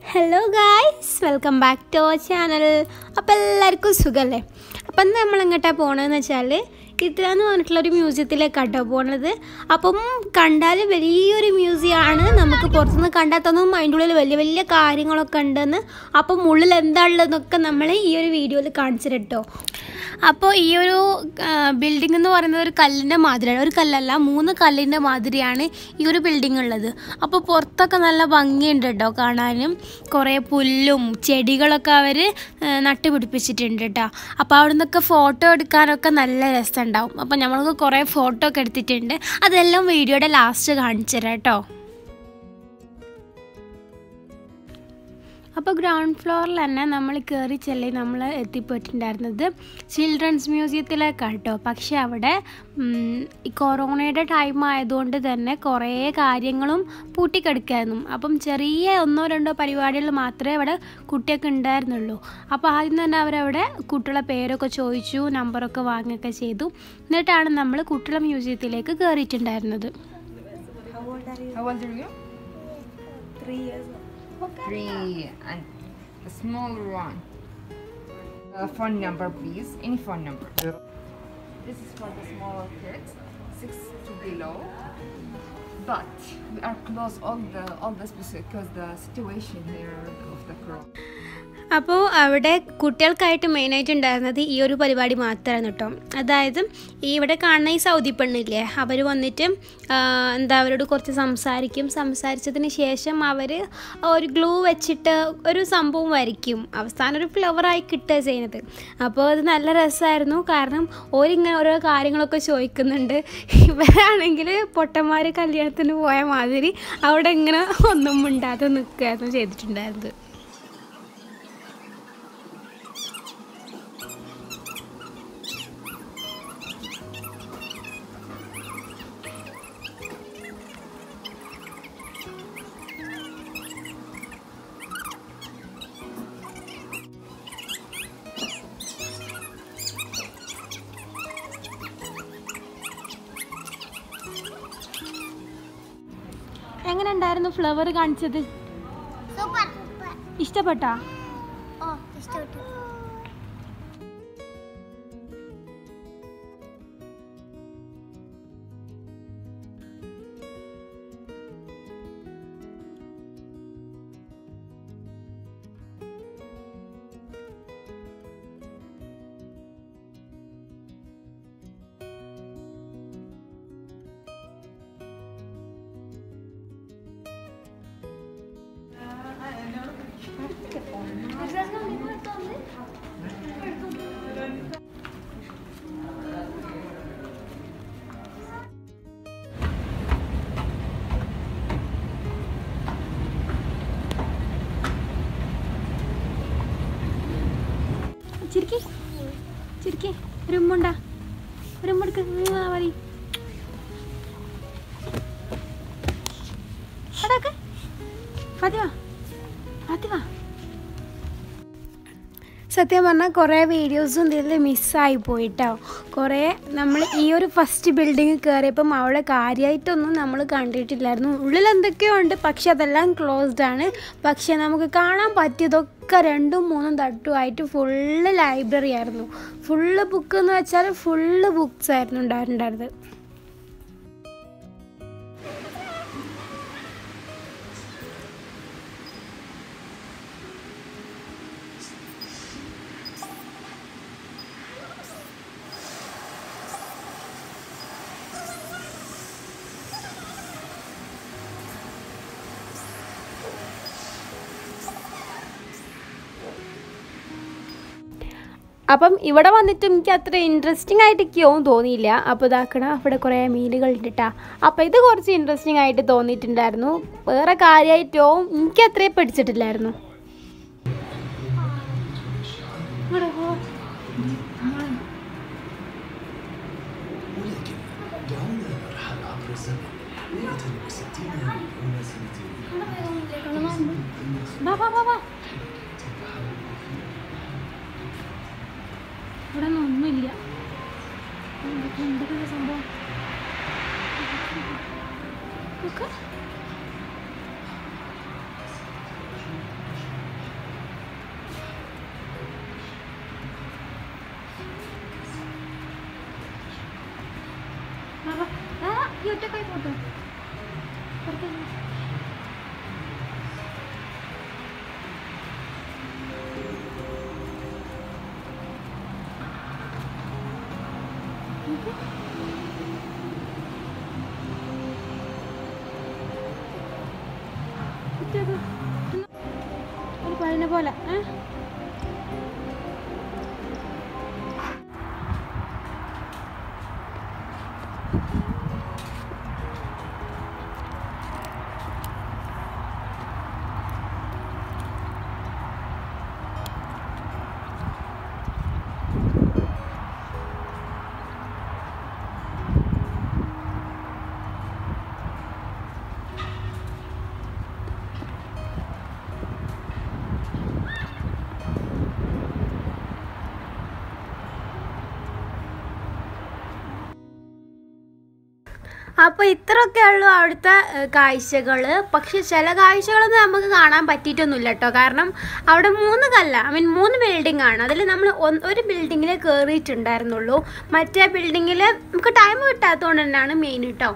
Hello guys welcome back to our channel അപ്പോൾ എല്ലാവർക്കും സുഖമല്ലേ അപ്പം ഇന്ന് നമ്മൾ എങ്ങോട്ടാണ് പോകണമെന്ന് വെച്ചാൽ ഇത്ര എന്ന് പറഞ്ഞിട്ടുള്ളൊരു മ്യൂസിയത്തിലേക്കാട്ടോ പോണത് അപ്പം കണ്ടാൽ വലിയൊരു മ്യൂസിയമാണ് നമുക്ക് പുറത്തുനിന്ന് കണ്ടാത്തൊന്നും അതിൻ്റെ ഉള്ളിൽ വലിയ വലിയ കാര്യങ്ങളൊക്കെ ഉണ്ടെന്ന് അപ്പം ഉള്ളിൽ എന്താ ഉള്ളതെന്നൊക്കെ നമ്മൾ ഈ ഒരു വീഡിയോയിൽ കാണിച്ചു കേട്ടോ അപ്പോൾ ഈ ഒരു ബിൽഡിംഗ് എന്ന് പറയുന്നത് ഒരു കല്ലിൻ്റെ മാതിരിയാണ് ഒരു കല്ലല്ല മൂന്ന് കല്ലിൻ്റെ മാതിരിയാണ് ഈ ഒരു ബിൽഡിംഗ് ഉള്ളത് അപ്പോൾ പുറത്തൊക്കെ നല്ല ഭംഗിയുണ്ട് കേട്ടോ കാണാനും കുറേ പുല്ലും ചെടികളൊക്കെ അവർ നട്ടുപിടിപ്പിച്ചിട്ടുണ്ട് കേട്ടോ അപ്പോൾ അവിടെ നിന്നൊക്കെ ഫോട്ടോ എടുക്കാനൊക്കെ നല്ല രസമുണ്ടാവും അപ്പോൾ നമ്മൾക്ക് കുറേ ഫോട്ടോ ഒക്കെ എടുത്തിട്ടുണ്ട് അതെല്ലാം വീഡിയോയുടെ ലാസ്റ്റ് കാണിച്ചു തരാം കേട്ടോ അപ്പോൾ ഗ്രൗണ്ട് ഫ്ലോറിൽ തന്നെ നമ്മൾ കയറി ചെല്ലി നമ്മൾ എത്തിപ്പെട്ടിട്ടുണ്ടായിരുന്നത് ചിൽഡ്രൻസ് മ്യൂസിയത്തിലേക്കാണ് കേട്ടോ പക്ഷേ അവിടെ ഉം, ഈ കൊറോണയുടെ ടൈം ആയതുകൊണ്ട് തന്നെ കുറേ കാര്യങ്ങളും പൂട്ടിക്കിടക്കായിരുന്നു അപ്പം ചെറിയ ഒന്നോ രണ്ടോ പരിപാടികൾ മാത്രമേ അവിടെ കുട്ടിയൊക്കെ ഉണ്ടായിരുന്നുള്ളൂ അപ്പോൾ ആദ്യം തന്നെ അവരവിടെ കുട്ടികളെ പേരൊക്കെ ചോദിച്ചു നമ്പറൊക്കെ വാങ്ങുകയൊക്കെ ചെയ്തു എന്നിട്ടാണ് നമ്മൾ കുട്ടികളെ മ്യൂസിയത്തിലേക്ക് കയറിയിട്ടുണ്ടായിരുന്നത് How old are you? Three years old. Three. And the smaller one. Uh, phone number, please. Any phone number. This is for the smaller kids, six to below. But we are closed all the all this because the situation here of the corona. അപ്പോൾ അവിടെ കുട്ടികൾക്കായിട്ട് മെയിനായിട്ട് ഉണ്ടായിരുന്നത് ഈ ഒരു പരിപാടി മാത്രമാണ് കേട്ടോ അതായത് ഈ ഇവിടെ കാണുന്ന ഈ സൗദി പെണ്ണില്ലേ അവർ വന്നിട്ട് ആ, എന്താ അവരോട് കുറച്ച് സംസാരിക്കും സംസാരിച്ചതിന് ശേഷം അവർ ഒരു ഗ്ലൂ വെച്ചിട്ട് ഒരു സംഭവം വരയ്ക്കും അവസാനം ഒരു ഫ്ലവറായി കിട്ടുക ചെയ്യുന്നത് അപ്പോൾ അത് നല്ല രസമായിരുന്നു കാരണം ഓരിങ്ങനെ ഓരോ കാര്യങ്ങളൊക്കെ ചോദിക്കുന്നുണ്ട് ഇവരാണെങ്കിൽ പൊട്ടന്മാർ കല്യാണത്തിന് പോയ മാതിരി അവിടെ ഇങ്ങനെ ഒന്നും മിണ്ടാതെ നിൽക്കുകയായിരുന്നു ചെയ്തിട്ടുണ്ടായിരുന്നത് എങ്ങനെ ഉണ്ടായിരുന്നു ഫ്ലവർ കാണിച്ചത് സൂപ്പർ സൂപ്പർ ഇഷ്ടപ്പെട്ടാ ഓ ഇഷ്ടപ്പെട്ടു ചിരിക്കി ചിരിക്കി ഒരു ഉമ്മുണ്ടാ ഒരു ഉമ്മെടുക്ക് മതി അതൊക്കെ ഫാത്തിമ ഫാത്തിമ സത്യം പറഞ്ഞാൽ കുറേ വീഡിയോസും ഇതിൽ മിസ്സായി പോയിട്ടോ കുറേ നമ്മൾ ഈ ഒരു ഫസ്റ്റ് ബിൽഡിങ് കയറിയപ്പം അവിടെ കാര്യമായിട്ടൊന്നും നമ്മൾ കണ്ടിട്ടില്ലായിരുന്നു ഉള്ളിൽ എന്തൊക്കെയോ ഉണ്ട് പക്ഷെ അതെല്ലാം ക്ലോസ്ഡ് ആണ് പക്ഷെ നമുക്ക് കാണാൻ പറ്റിയതൊക്കെ രണ്ടും മൂന്നും തട്ടുമായിട്ട് ഫുള്ള് ലൈബ്രറി ആയിരുന്നു ഫുള്ള് ബുക്ക് എന്ന് വെച്ചാൽ ഫുള്ള് ബുക്സ് ആയിരുന്നു ഉണ്ടായിട്ടുണ്ടായിരുന്നത് അപ്പം ഇവിടെ വന്നിട്ട് എനിക്ക് അത്ര ഇൻട്രസ്റ്റിംഗ് ആയിട്ട് എനിക്കൊന്നും തോന്നിയില്ല അപ്പോൾ ഇതാക്കണ അവിടെ കുറേ മീനുകൾ ഇട്ടിട്ടാ അപ്പോൾ ഇത് കുറച്ച് ഇൻട്രസ്റ്റിംഗ് ആയിട്ട് തോന്നിയിട്ടുണ്ടായിരുന്നു വേറെ കാര്യമായിട്ടോ എനിക്ക് അത്രയും പിടിച്ചിട്ടില്ലായിരുന്നു ഇവിടെ പോ. വാ വാ വാ വാ ഇവിടെ ഒന്നും ഒന്നുമില്ല എന്തൊക്കെ എന്തൊക്കെ സംഭവം നോക്ക് ഈ ഒറ്റക്കായി പോട്ടോ ഒരു പഴയ പോലെ ഏ അപ്പോൾ ഇത്രയൊക്കെ ഉള്ളൂ അവിടുത്തെ കാഴ്ചകൾ പക്ഷെ ചില കാഴ്ചകളൊന്നും നമുക്ക് കാണാൻ പറ്റിയിട്ടൊന്നുമില്ല കേട്ടോ കാരണം അവിടെ മൂന്ന് കല്ല ഐ മീൻ മൂന്ന് ബിൽഡിംഗ് ആണ് അതിൽ നമ്മൾ ഒരു ബിൽഡിങ്ങിൽ കയറിയിട്ടുണ്ടായിരുന്നുള്ളൂ മറ്റേ ബിൽഡിങ്ങിൽ നമുക്ക് ടൈം കിട്ടാത്തതുകൊണ്ട് തന്നെയാണ് മെയിൻ കേട്ടോ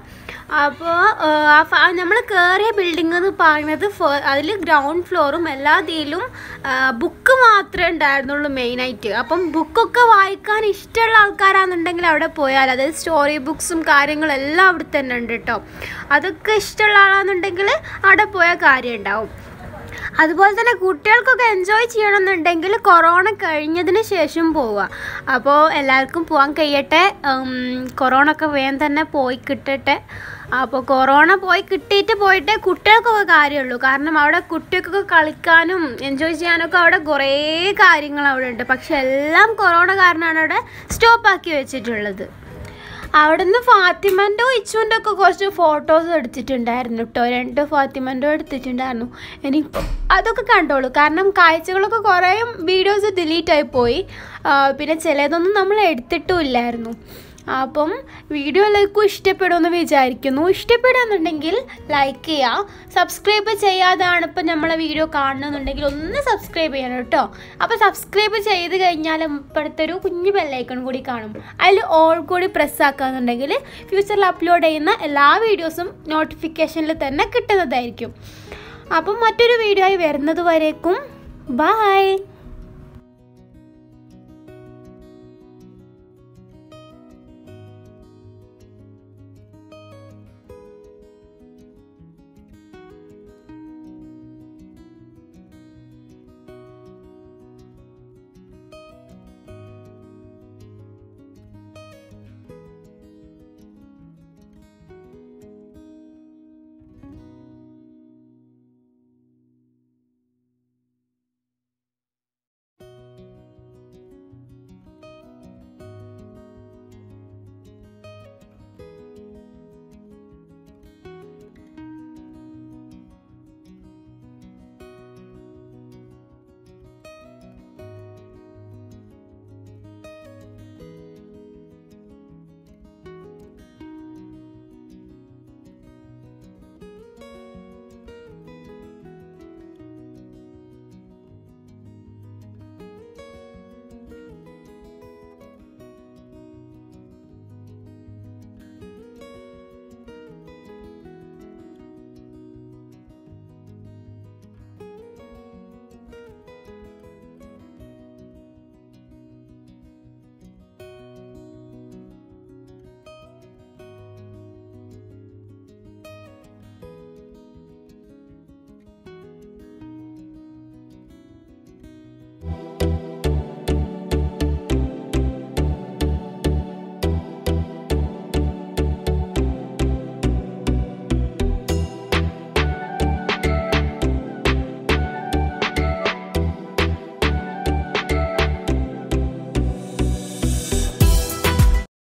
അപ്പോൾ നമ്മൾ കയറിയ ബിൽഡിംഗ് എന്ന് പറയുന്നത് അതിൽ ഗ്രൗണ്ട് ഫ്ലോറും എല്ലാ ഇതിലും ബുക്ക് മാത്രമേ ഉണ്ടായിരുന്നുള്ളൂ മെയിനായിട്ട് അപ്പം ബുക്കൊക്കെ വായിക്കാൻ ഇഷ്ടമുള്ള ആൾക്കാരാണെന്നുണ്ടെങ്കിൽ അവിടെ പോയാൽ അതായത് സ്റ്റോറി ബുക്സും കാര്യങ്ങളും എല്ലാം അവിടെ തന്നെ ഉണ്ട് കേട്ടോ അതൊക്കെ ഇഷ്ടമുള്ള ആളാണെന്നുണ്ടെങ്കിൽ അവിടെ പോയാൽ കാര്യം ഉണ്ടാവും അതുപോലെ തന്നെ കുട്ടികൾക്കൊക്കെ എൻജോയ് ചെയ്യണമെന്നുണ്ടെങ്കിൽ കൊറോണ കഴിഞ്ഞതിന് ശേഷം പോവുക അപ്പോൾ എല്ലാവർക്കും പോകാൻ കഴിയട്ടെ കൊറോണ ഒക്കെ വേഗം തന്നെ പോയി കിട്ടട്ടെ അപ്പോൾ കൊറോണ പോയി കിട്ടിയിട്ട് പോയിട്ടേ കുട്ടികൾക്കൊക്കെ കാര്യമുള്ളൂ കാരണം അവിടെ കുട്ടികൾക്കൊക്കെ കളിക്കാനും എൻജോയ് ചെയ്യാനൊക്കെ അവിടെ കുറേ കാര്യങ്ങൾ അവിടെ ഉണ്ട് പക്ഷെ എല്ലാം കൊറോണ കാരണമാണ് അവിടെ സ്റ്റോപ്പാക്കി വെച്ചിട്ടുള്ളത് അവിടുന്ന് ഫാത്തിമൻ്റെ ഇച്ചുവിൻ്റെ ഒക്കെ കുറച്ച് ഫോട്ടോസ് എടുത്തിട്ടുണ്ടായിരുന്നു കേട്ടോ രണ്ട് ഫാത്തിമൻ്റെ എടുത്തിട്ടുണ്ടായിരുന്നു എനിക്ക് അതൊക്കെ കണ്ടോളൂ കാരണം കാഴ്ചകളൊക്കെ കുറേ വീഡിയോസ് ഡിലീറ്റ് ആയി പോയി പിന്നെ ചിലതൊന്നും നമ്മൾ എടുത്തിട്ടുമില്ലായിരുന്നു അപ്പം വീഡിയോ എല്ലാവർക്കും ഇഷ്ടപ്പെടുമെന്ന് വിചാരിക്കുന്നു ഇഷ്ടപ്പെടുകയെന്നുണ്ടെങ്കിൽ ലൈക്ക് ചെയ്യുക സബ്സ്ക്രൈബ് ചെയ്യാതാണ് ഇപ്പം നമ്മളെ വീഡിയോ കാണണമെന്നുണ്ടെങ്കിൽ ഒന്ന് സബ്സ്ക്രൈബ് ചെയ്യണം കേട്ടോ അപ്പോൾ സബ്സ്ക്രൈബ് ചെയ്ത് കഴിഞ്ഞാൽ ഇപ്പോഴത്തെ ഒരു കുഞ്ഞു ബെല്ലൈക്കൺ കൂടി കാണും അതിൽ ഓൾ കൂടി പ്രസ് ആക്കുകയെന്നുണ്ടെങ്കിൽ ഫ്യൂച്ചറിൽ അപ്ലോഡ് ചെയ്യുന്ന എല്ലാ വീഡിയോസും നോട്ടിഫിക്കേഷനിൽ തന്നെ കിട്ടുന്നതായിരിക്കും അപ്പം മറ്റൊരു വീഡിയോ ആയി വരുന്നത് വരേക്കും ബായ്